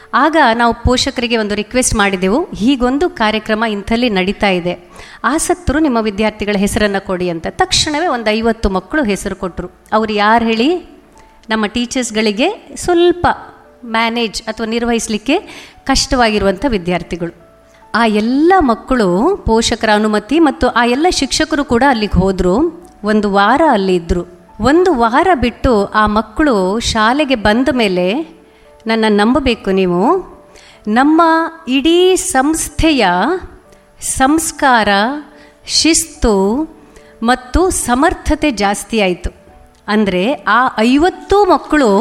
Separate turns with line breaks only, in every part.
ಆಗ ನಾವು ಪೋಷಕರಿಗೆ ಒಂದು ರಿಕ್ವೆಸ್ಟ್ ಮಾಡಿದೆವು ಹೀಗೊಂದು ಕಾರ್ಯಕ್ರಮ ಇಂಥಲ್ಲಿ ನಡೀತಾ ಇದೆ ಆಸಕ್ತರು ನಿಮ್ಮ ವಿದ್ಯಾರ್ಥಿಗಳ ಹೆಸರನ್ನು ಕೊಡಿ ಅಂತ ತಕ್ಷಣವೇ ಒಂದು ಐವತ್ತು ಮಕ್ಕಳು ಹೆಸರು ಕೊಟ್ಟರು ಅವ್ರು ಯಾರು ಹೇಳಿ ನಮ್ಮ ಟೀಚರ್ಸ್ಗಳಿಗೆ ಸ್ವಲ್ಪ ಮ್ಯಾನೇಜ್ ಅಥವಾ ನಿರ್ವಹಿಸಲಿಕ್ಕೆ ಕಷ್ಟವಾಗಿರುವಂಥ ವಿದ್ಯಾರ್ಥಿಗಳು ಆ ಎಲ್ಲ ಮಕ್ಕಳು ಪೋಷಕರ ಅನುಮತಿ ಮತ್ತು ಆ ಎಲ್ಲ ಶಿಕ್ಷಕರು ಕೂಡ ಅಲ್ಲಿಗೆ ಹೋದರು ಒಂದು ವಾರ ಅಲ್ಲಿ ಇದ್ದರು ಒಂದು ವಾರ ಬಿಟ್ಟು ಆ ಮಕ್ಕಳು ಶಾಲೆಗೆ ಬಂದ ಮೇಲೆ ನನ್ನ ನಂಬಬೇಕು ನೀವು ನಮ್ಮ ಇಡೀ ಸಂಸ್ಥೆಯ ಸಂಸ್ಕಾರ ಶಿಸ್ತು ಮತ್ತು ಸಮರ್ಥತೆ ಜಾಸ್ತಿ ಆಯಿತು ಅಂದರೆ ಆ ಐವತ್ತು ಮಕ್ಕಳು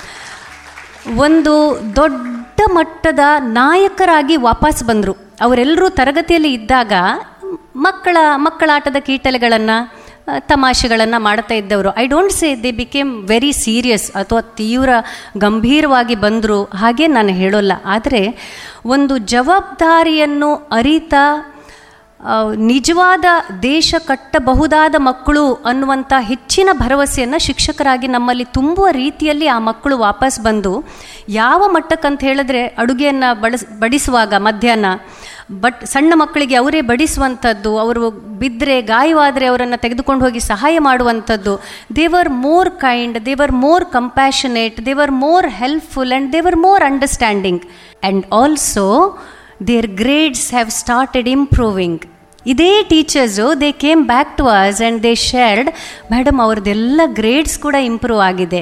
ಒಂದು ದೊಡ್ಡ ಮಟ್ಟದ ನಾಯಕರಾಗಿ ವಾಪಸ್ ಬಂದರು ಅವರೆಲ್ಲರೂ ತರಗತಿಯಲ್ಲಿ ಇದ್ದಾಗ ಮಕ್ಕಳ ಮಕ್ಕಳ ಆಟದ ಕೀಟಲೆಗಳನ್ನು ತಮಾಷೆಗಳನ್ನು ಮಾಡ್ತಾ ಇದ್ದವರು I don't say they became very serious ಅಥವಾ ತೀವ್ರ ಗಂಭೀರವಾಗಿ ಬಂದರು ಹಾಗೆ ನಾನು ಹೇಳೋಲ್ಲ ಆದರೆ ಒಂದು ಜವಾಬ್ದಾರಿಯನ್ನು ಅರಿತಾ ಆ, ನಿಜವಾದ ದೇಶ ಕಟ್ಟಬಹುದಾದ ಮಕ್ಕಳು ಅನ್ನುವಂಥ ಹೆಚ್ಚಿನ ಭರವಸೆಯನ್ನು ಶಿಕ್ಷಕರಾಗಿ ನಮ್ಮಲ್ಲಿ ತುಂಬುವ ರೀತಿಯಲ್ಲಿ ಆ ಮಕ್ಕಳು ವಾಪಸ್ ಬಂದು ಯಾವ ಮಟ್ಟಕ್ಕಂತ ಹೇಳಿದ್ರೆ ಅಡುಗೆಯನ್ನು ಬಳಸ್ ಬಡಿಸುವಾಗ ಮಧ್ಯಾಹ್ನ ಬಟ್ ಸಣ್ಣ ಮಕ್ಕಳಿಗೆ ಅವರೇ ಬಡಿಸುವಂಥದ್ದು ಅವರು ಬಿದ್ದರೆ ಗಾಯವಾದರೆ ಅವರನ್ನು ತೆಗೆದುಕೊಂಡು ಹೋಗಿ ಸಹಾಯ ಮಾಡುವಂಥದ್ದು they were more kind they were more compassionate they were more helpful and they were more understanding and also their grades have started improving ಇದೇ teachers they came back to us and they shared madam ಅವ್ರದ್ದೆಲ್ಲ ಗ್ರೇಡ್ಸ್ ಕೂಡ improve ಆಗಿದೆ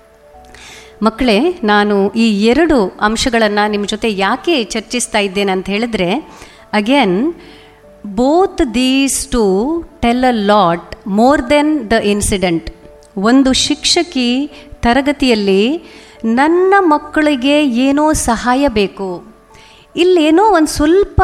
ಮಕ್ಕಳೇ ನಾನು ಈ ಎರಡು ಅಂಶಗಳನ್ನು ನಿಮ್ಮ ಜೊತೆ ಯಾಕೆ ಚರ್ಚಿಸ್ತಾ ಇದ್ದೇನೆ ಅಂತ ಹೇಳಿದ್ರೆ again both these to tell a lot more than the incident ಒಂದು ಶಿಕ್ಷಕಿ ತರಗತಿಯಲ್ಲಿ ನನ್ನ ಮಕ್ಕಳಿಗೆ ಏನೋ ಸಹಾಯ ಬೇಕು ಇಲ್ಲೇನೋ ಒಂದು ಸ್ವಲ್ಪ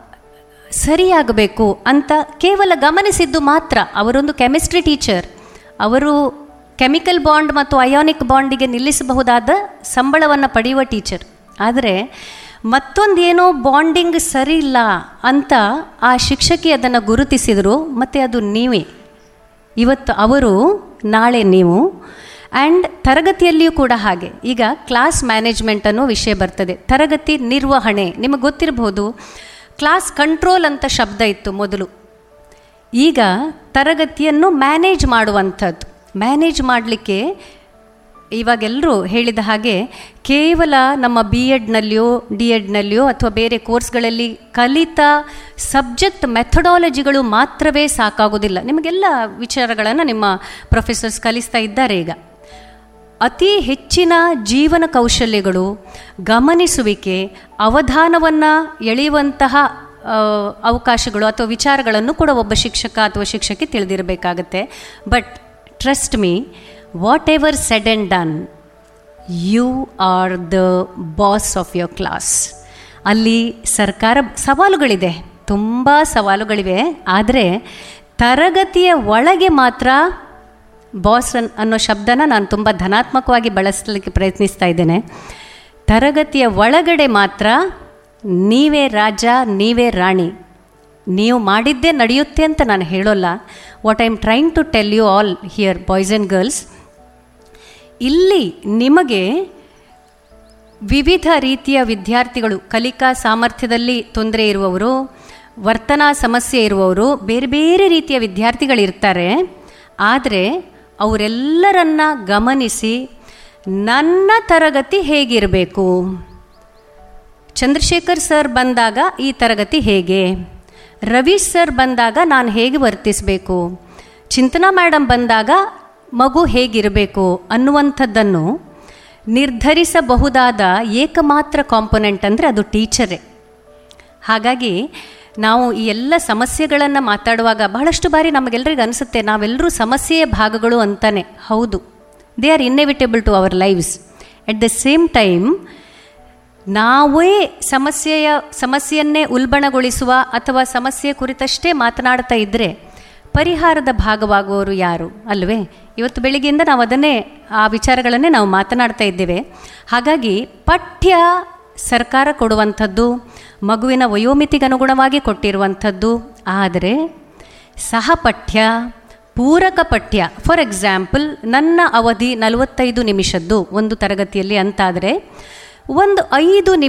ಸರಿಯಾಗಬೇಕು ಅಂತ ಕೇವಲ ಗಮನಿಸಿದ್ದು ಮಾತ್ರ ಅವರೊಂದು ಕೆಮಿಸ್ಟ್ರಿ ಟೀಚರ್ ಅವರು ಕೆಮಿಕಲ್ ಬಾಂಡ್ ಮತ್ತು ಅಯಾನಿಕ್ ಬಾಂಡಿಗೆ ನಿಲ್ಲಿಸಬಹುದಾದ ಸಂಬಳವನ್ನು ಪಡೆಯುವ ಟೀಚರ್ ಆದರೆ ಮತ್ತೊಂದೇನೋ ಬಾಂಡಿಂಗ್ ಸರಿ ಇಲ್ಲ ಅಂತ ಆ ಶಿಕ್ಷಕಿ ಅದನ್ನು ಗುರುತಿಸಿದರು ಮತ್ತು ಅದು ನೀವೇ ಇವತ್ತು ಅವರು ನಾಳೆ ನೀವು ಆ್ಯಂಡ್ ತರಗತಿಯಲ್ಲಿಯೂ ಕೂಡ ಹಾಗೆ ಈಗ ಕ್ಲಾಸ್ ಮ್ಯಾನೇಜ್ಮೆಂಟ್ ಅನ್ನೋ ವಿಷಯ ಬರ್ತದೆ ತರಗತಿ ನಿರ್ವಹಣೆ ನಿಮಗೆ ಗೊತ್ತಿರಬಹುದು ಕ್ಲಾಸ್ ಕಂಟ್ರೋಲ್ ಅಂತ ಶಬ್ದ ಇತ್ತು ಮೊದಲು ಈಗ ತರಗತಿಯನ್ನು ಮ್ಯಾನೇಜ್ ಮಾಡುವಂಥದ್ದು ಮ್ಯಾನೇಜ್ ಮಾಡಲಿಕ್ಕೆ ಇವಾಗೆಲ್ಲರೂ ಹೇಳಿದ ಹಾಗೆ ಕೇವಲ ನಮ್ಮ ಬಿ ಎಡ್ನಲ್ಲಿಯೋ ಡಿ ಎಡ್ನಲ್ಲಿಯೋ ಅಥವಾ ಬೇರೆ ಕೋರ್ಸ್ಗಳಲ್ಲಿ ಕಲಿತ ಸಬ್ಜೆಕ್ಟ್ ಮೆಥಡಾಲಜಿಗಳು ಮಾತ್ರವೇ ಸಾಕಾಗೋದಿಲ್ಲ ನಿಮಗೆಲ್ಲ ವಿಚಾರಗಳನ್ನು ನಿಮ್ಮ ಪ್ರೊಫೆಸರ್ಸ್ ಕಲಿಸ್ತಾ ಇದ್ದಾರೆ ಈಗ ಅತಿ ಹೆಚ್ಚಿನ ಜೀವನ ಕೌಶಲ್ಯಗಳು ಗಮನಿಸುವಿಕೆ ಅವಧಾನವನ್ನು ಎಳೆಯುವಂತಹ ಆ, ಅವಕಾಶಗಳು ಅಥವಾ ವಿಚಾರಗಳನ್ನು ಕೂಡ ಒಬ್ಬ ಶಿಕ್ಷಕ ಅಥವಾ ಶಿಕ್ಷಕಿ ತಿಳಿದಿರಬೇಕಾಗತ್ತೆ but trust me whatever said and done you are the boss of your class ಅಲ್ಲಿ ಸರ್ಕಾರ ಸವಾಲುಗಳಿದೆ ತುಂಬ ಸವಾಲುಗಳಿವೆ ಆದರೆ ತರಗತಿಯ ಒಳಗೆ ಮಾತ್ರ ಬಾಸ್ ಅನ್ ಅನ್ನೋ ಶಬ್ದನ ನಾನು ತುಂಬ ಧನಾತ್ಮಕವಾಗಿ ಬಳಸಲಿಕ್ಕೆ ಪ್ರಯತ್ನಿಸ್ತಾ ಇದ್ದೇನೆ ತರಗತಿಯ ಒಳಗಡೆ ಮಾತ್ರ ನೀವೇ ರಾಜ ನೀವೇ ರಾಣಿ ನೀವು ಮಾಡಿದ್ದೇ ನಡೆಯುತ್ತೆ ಅಂತ ನಾನು ಹೇಳೋಲ್ಲ what I am trying to tell you all here boys and girls ಇಲ್ಲಿ ನಿಮಗೆ ವಿವಿಧ ರೀತಿಯ ವಿದ್ಯಾರ್ಥಿಗಳು ಕಲಿಕಾ ಸಾಮರ್ಥ್ಯದಲ್ಲಿ ತೊಂದರೆ ಇರುವವರು ವರ್ತನಾ ಸಮಸ್ಯೆ ಇರುವವರು ಬೇರೆ ಬೇರೆ ರೀತಿಯ ವಿದ್ಯಾರ್ಥಿಗಳಿರ್ತಾರೆ ಆದರೆ ಅವರೆಲ್ಲರನ್ನ ಗಮನಿಸಿ ನನ್ನ ತರಗತಿ ಹೇಗಿರಬೇಕು ಚಂದ್ರಶೇಖರ್ ಸರ್ ಬಂದಾಗ ಈ ತರಗತಿ ಹೇಗೆ ರವೀಶ್ ಸರ್ ಬಂದಾಗ ನಾನು ಹೇಗೆ ವರ್ತಿಸಬೇಕು ಚಿಂತನಾ ಮೇಡಮ್ ಬಂದಾಗ ಮಗು ಹೇಗಿರಬೇಕು ಅನ್ನುವಂಥದ್ದನ್ನು ನಿರ್ಧರಿಸಬಹುದಾದ ಏಕಮಾತ್ರ ಕಾಂಪೊನೆಂಟ್ ಅಂದರೆ ಅದು ಟೀಚರೇ ಹಾಗಾಗಿ ನಾವು ಈ ಎಲ್ಲ ಸಮಸ್ಯೆಗಳನ್ನು ಮಾತಾಡುವಾಗ ಬಹಳಷ್ಟು ಬಾರಿ ನಮಗೆಲ್ಲರಿಗೂ ಅನಿಸುತ್ತೆ ನಾವೆಲ್ಲರೂ ಸಮಸ್ಯೆಯ ಭಾಗಗಳು ಅಂತಾನೆ ಹೌದು they are inevitable to our lives at the same time ನಾವೇ ಸಮಸ್ಯೆಯ ಸಮಸ್ಯೆಯನ್ನೇ ಉಲ್ಬಣಗೊಳಿಸುವ ಅಥವಾ ಸಮಸ್ಯೆ ಕುರಿತಷ್ಟೇ ಮಾತನಾಡ್ತಾ ಇದ್ದರೆ ಪರಿಹಾರದ ಭಾಗವಾಗುವವರು ಯಾರು ಅಲ್ವೇ ಇವತ್ತು ಬೆಳಿಗ್ಗೆಯಿಂದ ನಾವು ಅದನ್ನೇ ಆ ವಿಚಾರಗಳನ್ನೇ ನಾವು ಮಾತನಾಡ್ತಾ ಇದ್ದೇವೆ ಹಾಗಾಗಿ ಪಠ್ಯ ಸರ್ಕಾರ ಕೊಡುವಂಥದ್ದು ಮಗುವಿನ ವಯೋಮಿತಿಗನುಗುಣವಾಗಿ ಕೊಟ್ಟಿರುವಂಥದ್ದು ಆದರೆ ಸಹಪಠ್ಯ ಪೂರಕ ಪಠ್ಯ ಫಾರ್ ಎಕ್ಸಾಂಪಲ್ ನನ್ನ ಅವಧಿ ನಲವತ್ತೈದು ನಿಮಿಷದ್ದು ಒಂದು ತರಗತಿಯಲ್ಲಿ ಅಂತಾದರೆ ಒಂದು ಐದು ನಿಮಿಷ